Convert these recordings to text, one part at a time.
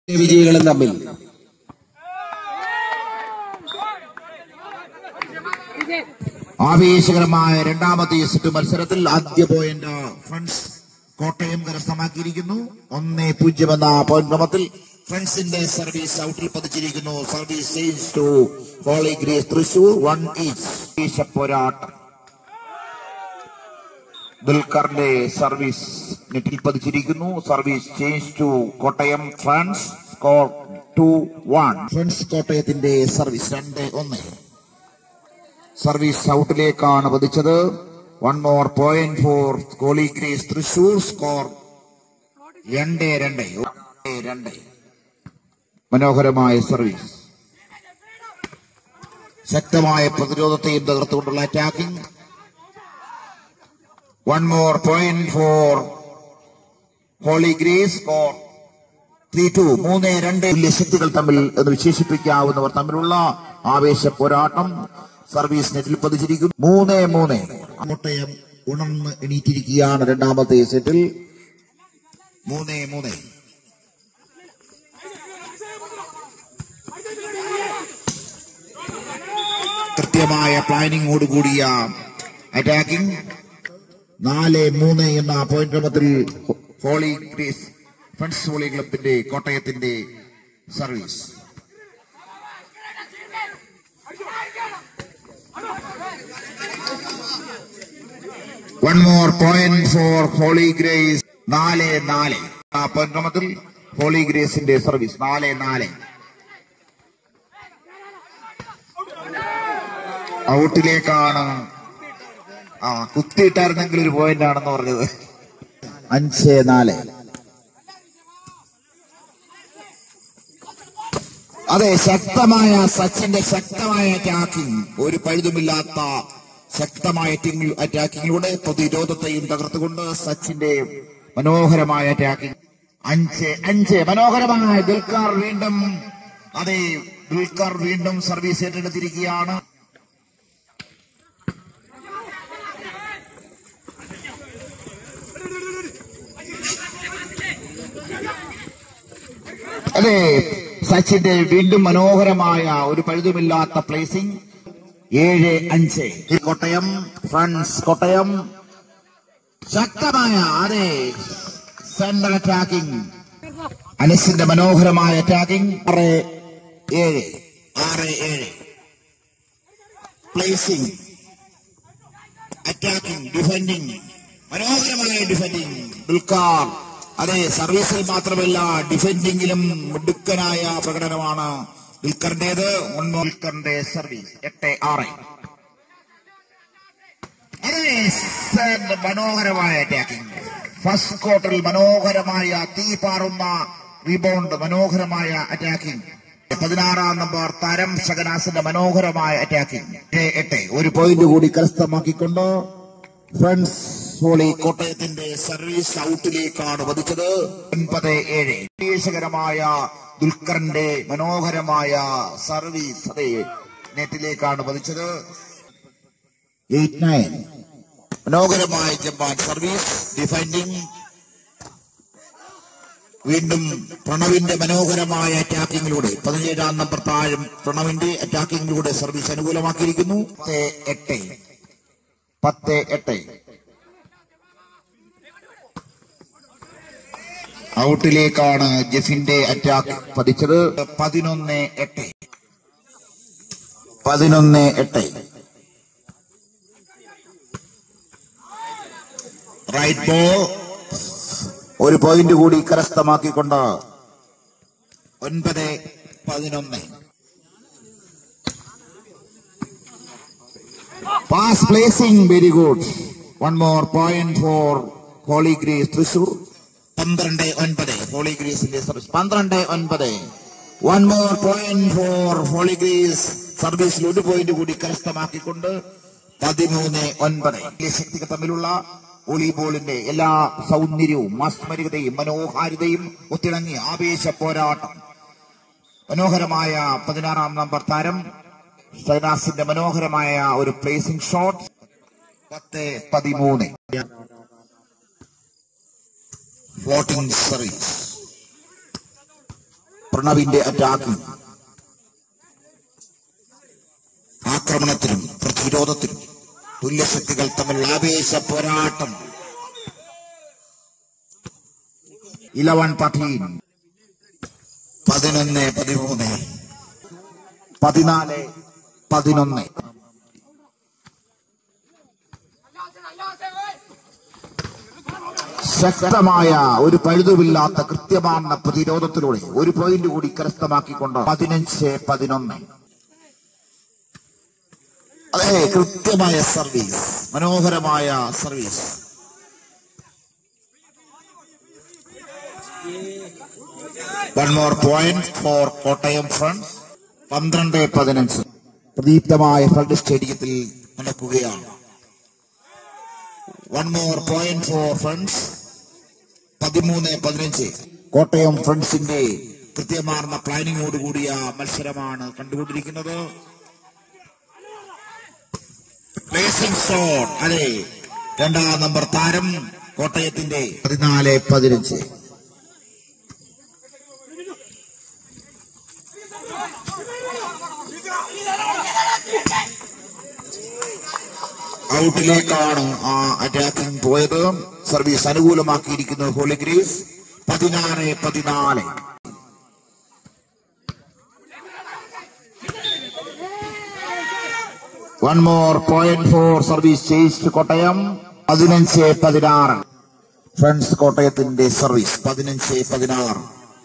വിജയികളും തമ്മിൽ ആവേശകരമായ രണ്ടാമത്തെ സെറ്റ് മത്സരത്തിൽ ആദ്യ പോയിന്റ് ഫ്രണ്ട്സ് കോട്ടയം കരസ്ഥമാക്കിയിരിക്കുന്നു ഒന്നേ പൂജ്യം എന്ന പോയിന്റ് ക്രമത്തിൽ ഫ്രണ്ട്സിന്റെ സർവീസ് ഔട്ടിൽ പതിച്ചിരിക്കുന്നു service change to Holy Grace Thrissur one each പോരാട്ടം ദുൽഖറിന്റെ സർവീസ് നെറ്റിൽ പതിച്ചിരിക്കുന്നു service change to Kottayam Friends score two one Friends കോട്ടയത്തിന്റെ സർവീസ് രണ്ട് ഒന്ന് സർവീസ് ഔട്ടിലേക്കാണ് പതിച്ചത് one more point for Holy Grace Thrissur score രണ്ട് രണ്ട് രണ്ട് മനോഹരമായ സർവീസ് ശക്തമായ പ്രതിരോധത്തെയും തകർത്തുകൊണ്ടുള്ള attacking one more point for Holy Grace score three two മൂന്ന് രണ്ട് തുല്യ ശക്തികൾ തമ്മിൽ എന്ന് വിശേഷിപ്പിക്കാവുന്നവർ തമ്മിലുള്ള ആവേശ പോരാട്ടം സർവീസ് നെറ്റിൽ പതിച്ചിരിക്കുന്നു മൂന്ന് മൂന്ന് കോട്ടയം ഉണർന്ന് എണീറ്റിരിക്കുകയാണ് രണ്ടാമത്തെ സെറ്റിൽ മൂന്ന് മൂന്ന് കൃത്യമായ പ്ലാനിങ്ങോട് കൂടിയ അറ്റാക്കിംഗ് നാല് മൂന്ന് എന്ന പോയിന്റ് ക്രമത്തിൽ ഹോ- ഹോളി ഗ്രേസ് ഫ്രണ്ട്സ് ഹോളി ക്ലബിന്റെ കോട്ടയത്തിന്റെ service one more point for Holy Grace നാല് നാല് ആ പോയിന്റ് ക്രമത്തിൽ ഹോളി ഗ്രേസിന്റെ സർവീസ് നാല് നാല് ഔട്ടിലേക്കാണ് ആ കുത്തിയിട്ടായിരുന്നെങ്കിൽ ഒരു പോയിന്റ് ആണെന്ന് പറഞ്ഞത് അഞ്ച് നാല് അതെ ശക്തമായ സച്ചിന്റെ ശക്തമായ അറ്റാക്കിംഗ് ഒരു പഴുതുമില്ലാത്ത ശക്തമായ അറ്റാക്കിങ്ങിലൂടെ പ്രതിരോധത്തെയും തകർത്തുകൊണ്ട് സച്ചിന്റെ മനോഹരമായ അറ്റാക്കിംഗ് അഞ്ച് അഞ്ച് മനോഹരമായ ദുൽഖർ വീണ്ടും അതെ ദുൽഖർ വീണ്ടും സർവീസ് ഏറ്റെടുത്തിരിക്കുകയാണ് അതെ സച്ചിന്റെ വീണ്ടും മനോഹരമായ ഒരു പഴുതുമില്ലാത്ത പ്ലേസിംഗ് ഏഴ് അഞ്ച് ഈ കോട്ടയം ഫ്രണ്ട്സ് കോട്ടയം ശക്തമായ അതെ സെന്റർ അറ്റാക്കിംഗ് അനസിന്റെ മനോഹരമായ അറ്റാക്കിംഗ് ആറ് ഏഴ് ആറ് ഏഴ് പ്ലേസിംഗ് അറ്റാക്കിംഗ് ഡിഫെൻഡിംഗ് മനോഹരമായ ഡിഫെൻഡിംഗ് ദുൽഖാർ അതെ സർവീസിൽ മാത്രമല്ല ഡിഫെൻഡിംഗിലും മിടുക്കനായ പ്രകടനമാണ് ദുൽഖറിന്റേത് ദുൽഖറിന്റെ സർവീസ് എട്ട് ആറ് അതെ സർ, മനോഹരമായ അറ്റാക്കിംഗ് ഫസ്റ്റ് ക്വാർട്ടറിൽ മനോഹരമായ തീ പാറുന്ന റീബൗണ്ട് മനോഹരമായ അറ്റാക്കിംഗ് പതിനാറാം നമ്പർ തരം ഷഗനാസിന്റെ മനോഹരമായ അറ്റാക്കിംഗ് എട്ട് എട്ട് ഒരു പോയിന്റ് കൂടി കരസ്ഥമാക്കിക്കൊണ്ട് ഫ്രണ്ട്സ് ഹോളി കോട്ടയത്തിന്റെ സർവീസ് ഔട്ടിലേക്കാണ് വധിച്ചത് ഒൻപത് ഏഴ് വിദേശകരമായ ദുൽഖറിന്റെ മനോഹരമായ സർവീസ് അതെ നെറ്റിലേക്കാണ് വധിച്ചത് എയ്റ്റ് നയൻ മനോഹരമായ ജപ്പാൻ സർവീസ് ഡിഫൈൻഡിംഗ് വീണ്ടും പ്രണവിന്റെ മനോഹരമായ അറ്റാക്കിങ്ങിലൂടെ പതിനേഴാം നമ്പർ താഴെ പ്രണവിന്റെ അറ്റാക്കിങ്ങിലൂടെ സർവീസ് അനുകൂലമാക്കിയിരിക്കുന്നു പത്ത് എട്ട് പത്ത് എട്ട് ഔട്ടിലേക്കാണ് ജെഫിന്റെ അറ്റാക്ക് പതിച്ചത് പതിനൊന്ന് എട്ട് പതിനൊന്ന് എട്ട് റൈറ്റ് ബോൾ ഒരു പോയിന്റ് കൂടി കരസ്ഥമാക്കിക്കൊണ്ട് ഒൻപത് പതിനൊന്ന് pass placing very good one more point for Holy Grace Thrissur പന്ത്രണ്ട് ഒൻപത് ഹോളി ഗ്രേസിന്റെ സർവീസ് പന്ത്രണ്ട് ഒൻപത് one more point for Holy Grace സർവീസിൽ ഒരു പോയിന്റ് കൂടി കരസ്ഥമാക്കിക്കൊണ്ട് പതിമൂന്ന് ഒൻപത് ഈ ശക്തികൾ തമ്മിലുള്ള വോളിബോളിന്റെ എല്ലാ സൗന്ദര്യവും മാസ്മരികതയും മനോഹാരിതയും ഒത്തിണങ്ങി ആവേശ പോരാട്ടം മനോഹരമായ പതിനാറാം നമ്പർ താരം സൈനാസിന്റെ മനോഹരമായ ഒരു പ്ലേസിംഗ് ഷോട്ട് പത്ത് പതിമൂന്ന് ഫ്ലോട്ടിംഗ് സർവീസ് പ്രണവിന്റെ അറ്റാക്കിംഗ് ആക്രമണത്തിനും പ്രതിരോധത്തിനും തുല്യശക്തികൾ തമ്മിൽ ആവേശ പോരാട്ടം ഇലവൻ പട്ടീൻ പതിനൊന്ന് പതിമൂന്ന് പതിനാല് പതിനൊന്ന് ശക്തമായ ഒരു പഴുതുമില്ലാത്ത കൃത്യമായ പ്രതിരോധത്തിലൂടെ ഒരു പോയിന്റ് കൂടി കരസ്ഥമാക്കിക്കൊണ്ട് പതിനഞ്ച് പതിനൊന്ന് അതെ കൃത്യമായ സർവീസ് മനോഹരമായ service one more point for Kottayam Friend പന്ത്രണ്ട് പതിനഞ്ച് പ്രദീപ്തമായ ഫ്രണ്ട് സ്റ്റേഡിയത്തിൽ നടക്കുകയാണ് one more point for Friends പതിമൂന്ന് പതിനഞ്ച് കോട്ടയം ഫ്രണ്ട്സിന്റെ കൃത്യമാർന്ന പ്ലാനിങ്ങോട് കൂടിയ മത്സരമാണ് കണ്ടുകൊണ്ടിരിക്കുന്നത് പ്ലേസിംഗ് ഷോട്ട് അതെ രണ്ടാം നമ്പർ താരം കോട്ടയത്തിന്റെ പതിനാല് പതിനഞ്ച് ഔട്ടിലേക്കാണ് ആ അറ്റാക്കിംഗ് പോയത് സർവീസ് അനുകൂലമാക്കിയിരിക്കുന്നു ഹോളിഗ്രീസ് പതിനാറ് പതിനാല് one more point for service chase Kottayam പതിനഞ്ച് പതിനാറ് ഫ്രണ്ട്സ് കോട്ടയത്തിന്റെ സർവീസ് പതിനഞ്ച് പതിനാറ്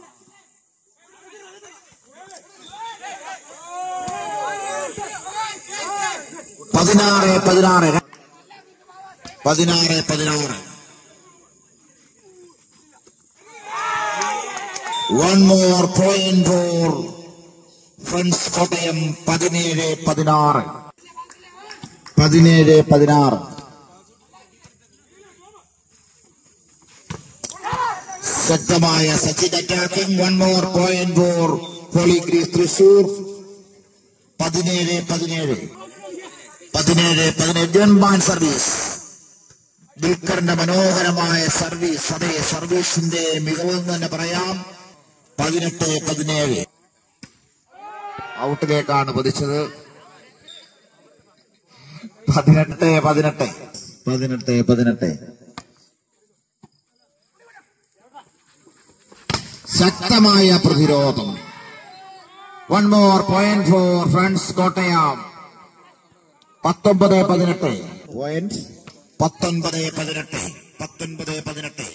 പതിനാറ് പതിനാറ് പതിനാറ് പതിനാറ് one more point for Friends Kottayam പതിനേഴ് പതിനാറ് പതിനേഴ് പതിനാറ് ശക്തമായ Sachin attacking one more point for Holy Grace Thrissur പതിനേഴ് പതിനേഴ് പതിനേഴ് പതിനേഴ് ജൻബാൻ സർവീസ് ദുൽഖറിന്റെ മനോഹരമായ സർവീസ് അതേ സർവീസിന്റെ മികവെന്ന് തന്നെ പറയാം പതിനെട്ട് പതിനേഴ് ഔട്ടിലേക്കാണ് പതിച്ചത് പതിനെട്ട് പതിനെട്ട് പതിനെട്ട് പതിനെട്ട് ശക്തമായ പ്രതിരോധം one more point for Friends Kottayam പത്തൊമ്പത് പതിനെട്ട് പോയിന്റ് പത്തൊൻപത് പതിനെട്ട് പത്തൊൻപത് പതിനെട്ട്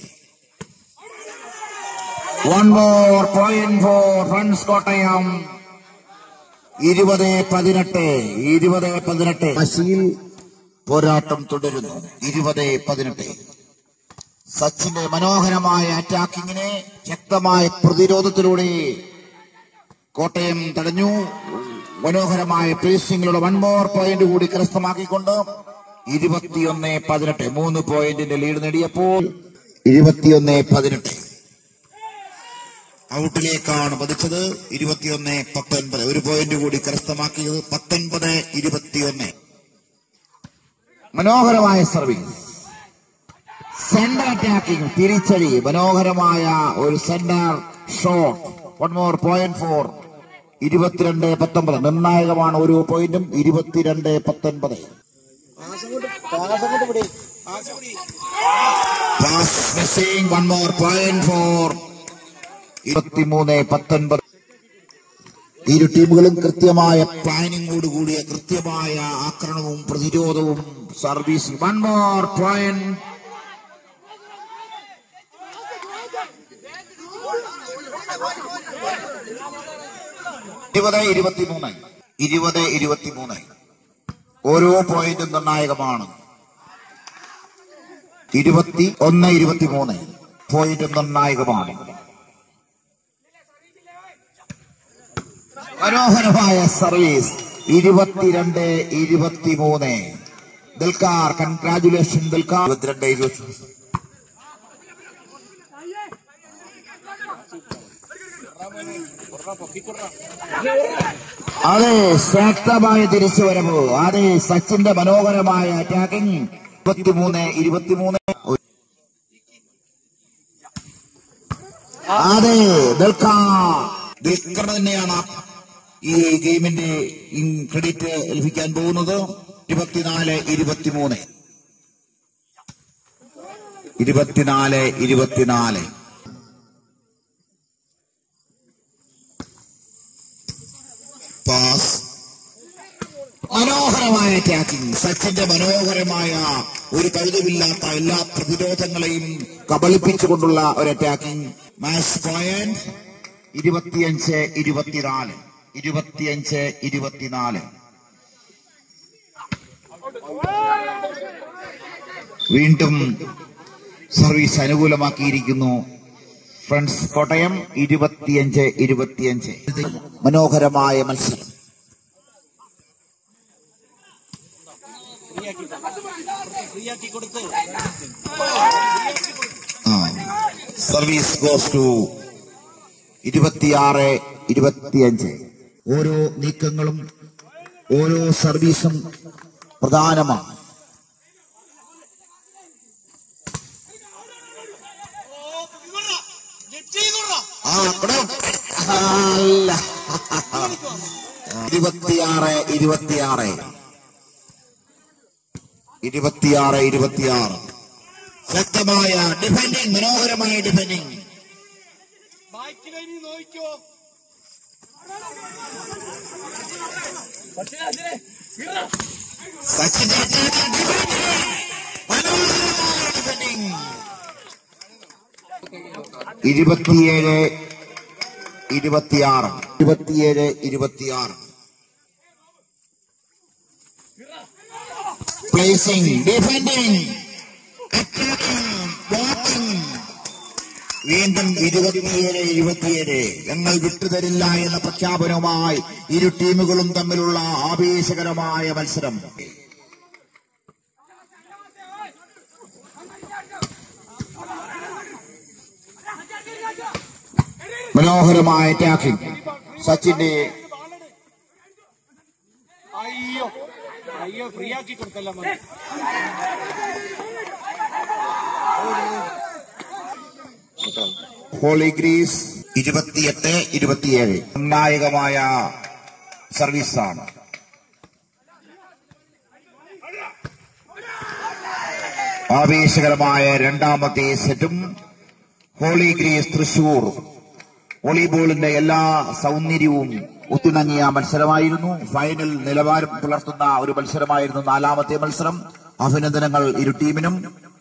one more point for Friends Kottayam ഇരുപത് പതിനെട്ട് ഇരുപത് പതിനെട്ട് മശീൽ പോരാട്ടം തുടരുന്നു ഇരുപത് പതിനെട്ട് സച്ചിന്റെ മനോഹരമായ അറ്റാക്കിങ്ങിനെ ശക്തമായ പ്രതിരോധത്തിലൂടെ കോട്ടയം തടഞ്ഞു മനോഹരമായ പേസിംഗിലൂടെ വൺ മോർ പോയിന്റ് കൂടി കരസ്ഥമാക്കിക്കൊണ്ട് ഇരുപത്തിയൊന്ന് പതിനെട്ട് മൂന്ന് പോയിന്റിന്റെ ലീഡ് നേടിയപ്പോൾ ഇരുപത്തിയൊന്ന് പതിനെട്ട് ഔട്ടിലേക്കാണ് പതിച്ചത് ഇരുപത്തിയൊന്ന് പത്തൊൻപത് ഒരു പോയിന്റ് കൂടി കരസ്ഥമാക്കിയത് പത്തൊൻപത് ഇരുപത്തിയൊന്ന് മനോഹരമായ സർവീസ് സെന്റർ അറ്റാക്കിംഗ് തിരിച്ചടി മനോഹരമായ ഒരു centre shot one more point for ഇരുപത്തിരണ്ട് പത്തൊമ്പത് നിർണായകമാണ് ഓരോ പോയിന്റും ഇരുപത്തിരണ്ട് പത്തൊൻപത് pass missing one more point for ഇരുപത്തിമൂന്ന് പത്തൊൻപത് ഇരു ടീമുകളും കൃത്യമായ പ്ലാനിങ്ങോട് കൂടിയ കൃത്യമായ ആക്രമണവും പ്രതിരോധവും സർവീസ് വൺ മോർ പോയിന്റ് ഇരുപത് ഇരുപത്തിമൂന്ന് ഇരുപത് ഇരുപത്തിമൂന്ന് ഓരോ പോയിന്റും നിർണായകമാണ് ഇരുപത്തി ഒന്ന് ഇരുപത്തിമൂന്ന് പോയിന്റ് നിർണായകമാണ് മനോഹരമായ സർവീസ് ഇരുപത്തിരണ്ട് ഇരുപത്തിമൂന്ന് ദിൽക്കാർ കൺഗ്രാചുലേഷൻ ദിൽക്കാർ ഇരുപത്തിരണ്ട് ഇരുപത്തി അതെ ശക്തമായ തിരിച്ചുവരവ് അതെ സച്ചിന്റെ മനോഹരമായ അറ്റാക്കിംഗ് ഇരുപത്തിമൂന്ന് ഇരുപത്തിമൂന്ന് അതെ ദിൽക്കാർ ദിൽക്കർ തന്നെയാണ് ഈ ഗെയിമിന്റെ ക്രെഡിറ്റ് ലഭിക്കാൻ പോകുന്നത് ഇരുപത്തിനാല് ഇരുപത്തിമൂന്ന് ഇരുപത്തിനാല് ഇരുപത്തിനാല് പാസ് മനോഹരമായ ടാക്കിംഗ് സച്ചിന്റെ മനോഹരമായ ഒരു കഴുതുമില്ലാത്ത എല്ലാ പ്രതിരോധങ്ങളെയും കബളിപ്പിച്ചുകൊണ്ടുള്ള ഒരു അറ്റാക്കിംഗ് മാച്ച് പോയിന്റ് ഇരുപത്തിയഞ്ച് ഇരുപത്തിനാല് ഇരുപത്തിയഞ്ച് ഇരുപത്തിനാല് വീണ്ടും സർവീസ് അനുകൂലമാക്കിയിരിക്കുന്നു ഫ്രണ്ട്സ് കോട്ടയം ഇരുപത്തിയഞ്ച് ഇരുപത്തിയഞ്ച് മനോഹരമായ മത്സരം ഫ്രീയാക്കി കൊടുത്ത് ആ സർവീസ് ഗോസ് ടു ഇരുപത്തിയാറ് ഇരുപത്തിയഞ്ച് ഓരോ നീക്കങ്ങളും ഓരോ സർവീസും പ്രധാനമാണ് ആ ഇവിടെ അല്ല ഇരുപത്തിയാറ് ഇരുപത്തിയാറ് ഇരുപത്തിയാറ് ഇരുപത്തിയാറ് ശക്തമായ ഡിഫൻഡിങ് മനോഹരമായ ഡിഫൻഡിങ് ബാക്ക് ലൈനിൽ നോക്കിക്കോ പക്ഷേ അതിനെ വിടണം. സച്ചിന്റെ attacking defending. മനോഹരമായ defending. ഇരുപത്തിയേഴ് ഇരുപത്തിയാറ് ഇരുപത്തിയേഴ് ഇരുപത്തിയാറ് പ്ലേസിംഗ് ഡിഫൻഡിങ് ബ്ലോക്കിംഗ് വീണ്ടും ഇരുപത്തിയേഴ് ഇരുപത്തിയേഴ് ഞങ്ങൾ വിട്ടുതരില്ല എന്ന പ്രഖ്യാപനവുമായി ഇരു ടീമുകളും തമ്മിലുള്ള ആവേശകരമായ മത്സരം മനോഹരമായ ടാക്കിംഗ് സച്ചിന്റെ അയ്യോ അയ്യോ ഫ്രീ ആക്കി കൊടുക്കല്ല മതി ഹോളി ഗ്രീസ് ഇരുപത്തിയെട്ട് ഇരുപത്തിയേഴ് നിർണായകമായ സർവീസാണ് ആവേശകരമായ രണ്ടാമത്തെ സെറ്റും ഹോളി ഗ്രീസ് തൃശൂർ വോളിബോളിന്റെ എല്ലാ സൗന്ദര്യവും ഒത്തിണങ്ങിയ മത്സരമായിരുന്നു ഫൈനൽ നിലവാരം പുലർത്തുന്ന ഒരു മത്സരമായിരുന്നു നാലാമത്തെ മത്സരം അഭിനന്ദനങ്ങൾ ഇരു ടീമിനും